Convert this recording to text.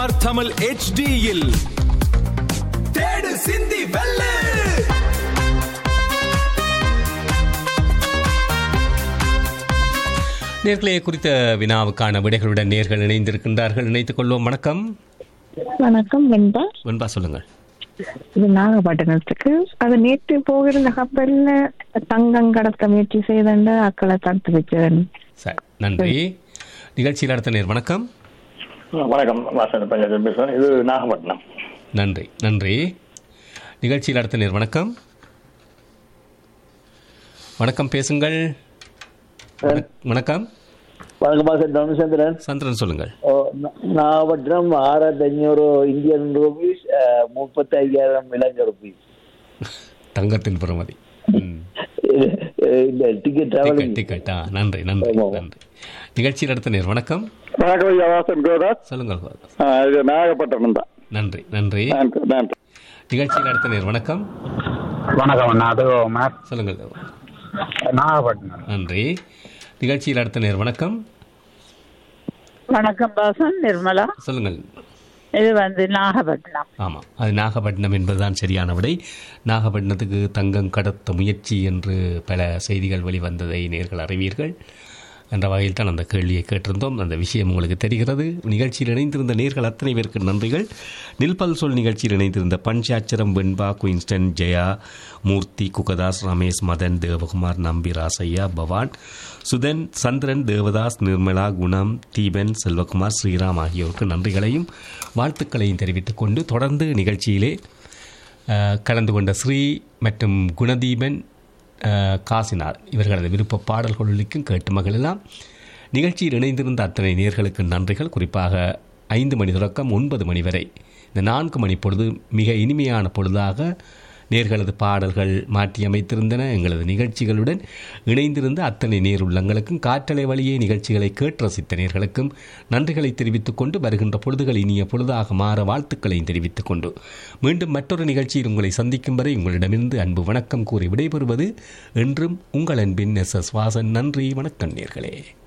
CMR Tamil ஹெச்டியில் தேடு சிந்தி வெல்லு நேர்களே குறித்த வினாவுக்கான விடைகளுடன் நேர்கள் இணைந்திருக்கின்றார்கள் இணைத்துக் கொள்வோம் வணக்கம் வணக்கம் வெண்பா வெண்பா சொல்லுங்கள் இது நாகப்பட்டினத்துக்கு அது நேற்று போகிருந்த கப்பல்ல தங்கம் கடத்த முயற்சி செய்த அக்களை தடுத்து வச்சேன் சரி நன்றி நிகழ்ச்சியில் அடுத்த நேர் வணக்கம் வணக்கம் வாசன் பஞ்சாயத்து பேசுகிறேன் இது நாகப்பட்டினம் நன்றி நன்றி நிகழ்ச்சியில் அடுத்த நேர் வணக்கம் வணக்கம் பேசுங்கள் வணக்- வணக்கம் வணக்கம் பாசன் தனுசந்திரன் சந்திரன் சொல்லுங்கள் ஓ, நா- நாகப்பட்டினம் ஆறாயிரத்தி அஞ்சூறு இந்தியன் ரூபீஸ் முப்பத்தி ஐயாயிரம் இலங்கை ரூபீஸ் தங்கத்தின் பெறுமதி ம். இந்த டிக்கெட் டிக்கெட் டிராவலிங் டிக்கெட்டா நன்றி நன்றி ஆமா. நன்றி நிகழ்ச்சியில் அடுத்த நேர் வணக்கம் வணக்கம் ஐயா வாசன் கோதாஸ் சொல்லுங்கள் ஆ, இது நாகப்பட்டினம் தான் நன்றி நன்றி நன்றி நன்றி நிகழ்ச்சியில் அடுத்த நேர் வணக்கம் வணக்கம் நான் அதுகுமார் சொல்லுங்கள் நாகப்பட்டினம் நன்றி நிகழ்ச்சியில் அடுத்த நேர் வணக்கம் வணக்கம் பாசன் நிர்மலா சொல்லுங்கள் இது வந்து நாகப்பட்டினம் ஆமாம் அது நாகப்பட்டினம் என்பதுதான் சரியான விடை நாகப்பட்டினத்துக்கு தங்கம் கடத்த முயற்சி என்று பல செய்திகள் வெளிவந்ததை நேர்கள் அறிவீர்கள் என்ற வகையில் தான் அந்த கேள்வியை கேட்டிருந்தோம் அந்த விஷயம் உங்களுக்கு தெரிகிறது நிகழ்ச்சியில் இணைந்திருந்த நேர்கள் அத்தனை பேருக்கு நன்றிகள் நில்பல் சொல் நிகழ்ச்சியில் இணைந்திருந்த பஞ்சாட்சரம் வெண்பா குயின்ஸ்டன் ஜெயா மூர்த்தி குகதாஸ் ரமேஷ் மதன் தேவகுமார் நம்பி ராசையா பவான் சுதன் சந்திரன் தேவதாஸ் நிர்மலா குணம் தீபன் செல்வகுமார் ஸ்ரீராம் ஆகியோருக்கு நன்றிகளையும் வாழ்த்துக்களையும் தெரிவித்துக் கொண்டு தொடர்ந்து நிகழ்ச்சியிலே அஹ், கலந்து கொண்ட ஸ்ரீ மற்றும் குணதீபன் அஹ், காசினார் இவர்களது விருப்ப பாடல்களுக்கும் கேட்டு மகளெல்லாம் நிகழ்ச்சியில் இணைந்திருந்த அத்தனை நேர்களுக்கு நன்றிகள் குறிப்பாக ஐந்து மணி தொடக்கம் ஒன்பது மணி வரை இந்த நான்கு மணி பொழுது மிக இனிமையான பொழுதாக நேர்களது பாடல்கள் மாற்றியமைத்திருந்தன எங்களது நிகழ்ச்சிகளுடன் இணைந்திருந்த அத்தனை நேர் உள்ளங்களுக்கும் காற்றலை வழியே நிகழ்ச்சிகளை கேட்டு ரசித்த நேர்களுக்கும் நன்றிகளை தெரிவித்துக் கொண்டு வருகின்ற பொழுதுகள் இனிய பொழுதாக மாற வாழ்த்துக்களையும் தெரிவித்துக் கொண்டு மீண்டும் மற்றொரு நிகழ்ச்சியில் உங்களை சந்திக்கும் வரை உங்களிடமிருந்து அன்பு வணக்கம் கூறி விடைபெறுவது என்றும் உங்கள் அன்பின் எஸ் எஸ் வாசன் நன்றி வணக்கம் நேர்களே